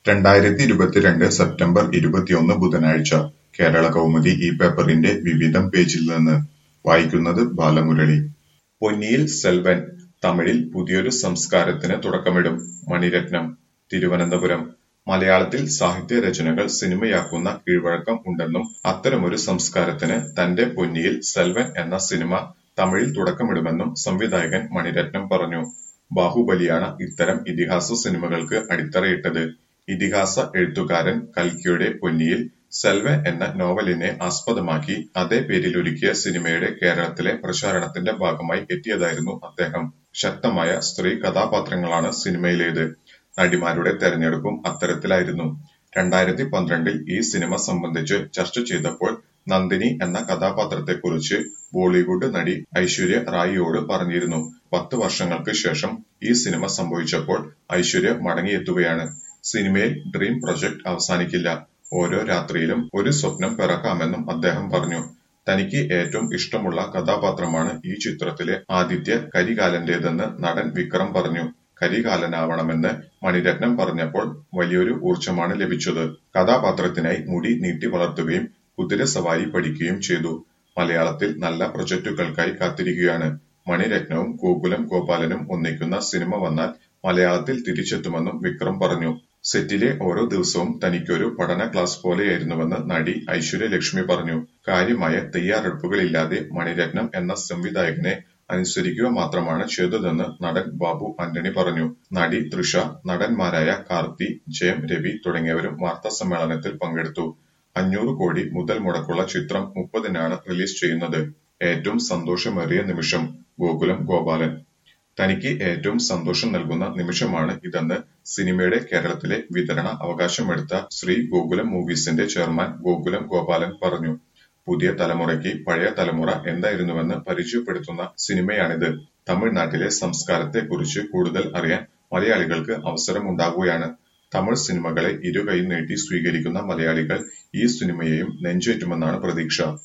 രണ്ടായിരത്തി ഇരുപത്തിരണ്ട് സെപ്റ്റംബർ ഇരുപത്തിയൊന്ന് ബുധനാഴ്ച കേരള കൗമുദി ഈ പേപ്പറിന്റെ വിവിധം പേജിൽ നിന്ന് വായിക്കുന്നത് ബാലമുരളി പൊന്നിയിൽ സെൽവൻ തമിഴിൽ പുതിയൊരു സംസ്കാരത്തിന് തുടക്കമിടും മണിരത്നം തിരുവനന്തപുരം മലയാളത്തിൽ സാഹിത്യ രചനകൾ സിനിമയാക്കുന്ന കീഴ്വഴക്കം ഉണ്ടെന്നും അത്തരമൊരു സംസ്കാരത്തിന് തന്റെ പൊന്നിയിൽ സെൽവൻ എന്ന സിനിമ തമിഴിൽ തുടക്കമിടുമെന്നും സംവിധായകൻ മണിരത്നം പറഞ്ഞു ബാഹുബലിയാണ് ഇത്തരം ഇതിഹാസ സിനിമകൾക്ക് അടിത്തറയിട്ടത് ഇതിഹാസ എഴുത്തുകാരൻ കൽക്കിയുടെ പൊന്നിയിൽ സെൽവൻ എന്ന നോവലിനെ ആസ്പദമാക്കി അതേ പേരിലൊരുക്കിയ സിനിമയുടെ കേരളത്തിലെ പ്രചാരണത്തിന്റെ ഭാഗമായി എത്തിയതായിരുന്നു അദ്ദേഹം ശക്തമായ സ്ത്രീ കഥാപാത്രങ്ങളാണ് സിനിമയിലേത് നടിമാരുടെ തെരഞ്ഞെടുപ്പും അത്തരത്തിലായിരുന്നു രണ്ടായിരത്തി പന്ത്രണ്ടിൽ ഈ സിനിമ സംബന്ധിച്ച് ചർച്ച ചെയ്തപ്പോൾ നന്ദിനി എന്ന കഥാപാത്രത്തെക്കുറിച്ച് ബോളിവുഡ് നടി ഐശ്വര്യ റായിയോട് പറഞ്ഞിരുന്നു പത്ത് വർഷങ്ങൾക്ക് ശേഷം ഈ സിനിമ സംഭവിച്ചപ്പോൾ ഐശ്വര്യ മടങ്ങിയെത്തുകയാണ് സിനിമയിൽ ഡ്രീം പ്രൊജക്ട് അവസാനിക്കില്ല ഓരോ രാത്രിയിലും ഒരു സ്വപ്നം പിറക്കാമെന്നും അദ്ദേഹം പറഞ്ഞു തനിക്ക് ഏറ്റവും ഇഷ്ടമുള്ള കഥാപാത്രമാണ് ഈ ചിത്രത്തിലെ ആദിത്യ കരികാലന്റേതെന്ന് നടൻ വിക്രം പറഞ്ഞു കരികാലനാവണമെന്ന് മണിരത്നം പറഞ്ഞപ്പോൾ വലിയൊരു ഊർജ്ജമാണ് ലഭിച്ചത് കഥാപാത്രത്തിനായി മുടി നീട്ടി വളർത്തുകയും കുതിരസവാരി പഠിക്കുകയും ചെയ്തു മലയാളത്തിൽ നല്ല പ്രൊജക്ടുകൾക്കായി കാത്തിരിക്കുകയാണ് മണിരത്നവും ഗോകുലം ഗോപാലനും ഒന്നിക്കുന്ന സിനിമ വന്നാൽ മലയാളത്തിൽ തിരിച്ചെത്തുമെന്നും വിക്രം പറഞ്ഞു സെറ്റിലെ ഓരോ ദിവസവും തനിക്കൊരു പഠന ക്ലാസ് പോലെയായിരുന്നുവെന്ന് നടി ഐശ്വര്യ ലക്ഷ്മി പറഞ്ഞു കാര്യമായ തയ്യാറെടുപ്പുകളില്ലാതെ മണിരത്നം എന്ന സംവിധായകനെ അനുസരിക്കുക മാത്രമാണ് ചെയ്തതെന്ന് നടൻ ബാബു ആന്റണി പറഞ്ഞു നടി തൃഷ നടന്മാരായ കാർത്തി ജയം രവി തുടങ്ങിയവരും വാർത്താ സമ്മേളനത്തിൽ പങ്കെടുത്തു അഞ്ഞൂറ് കോടി മുതൽ മുടക്കുള്ള ചിത്രം മുപ്പതിനാണ് റിലീസ് ചെയ്യുന്നത് ഏറ്റവും സന്തോഷമേറിയ നിമിഷം ഗോകുലം ഗോപാലൻ തനിക്ക് ഏറ്റവും സന്തോഷം നൽകുന്ന നിമിഷമാണ് ഇതെന്ന് സിനിമയുടെ കേരളത്തിലെ വിതരണ അവകാശമെടുത്ത ശ്രീ ഗോകുലം മൂവീസിന്റെ ചെയർമാൻ ഗോകുലം ഗോപാലൻ പറഞ്ഞു പുതിയ തലമുറയ്ക്ക് പഴയ തലമുറ എന്തായിരുന്നുവെന്ന് പരിചയപ്പെടുത്തുന്ന സിനിമയാണിത് തമിഴ്നാട്ടിലെ സംസ്കാരത്തെക്കുറിച്ച് കൂടുതൽ അറിയാൻ മലയാളികൾക്ക് അവസരമുണ്ടാകുകയാണ് തമിഴ് സിനിമകളെ ഇരുകൈ നീട്ടി സ്വീകരിക്കുന്ന മലയാളികൾ ഈ സിനിമയെയും നെഞ്ചേറ്റുമെന്നാണ് പ്രതീക്ഷ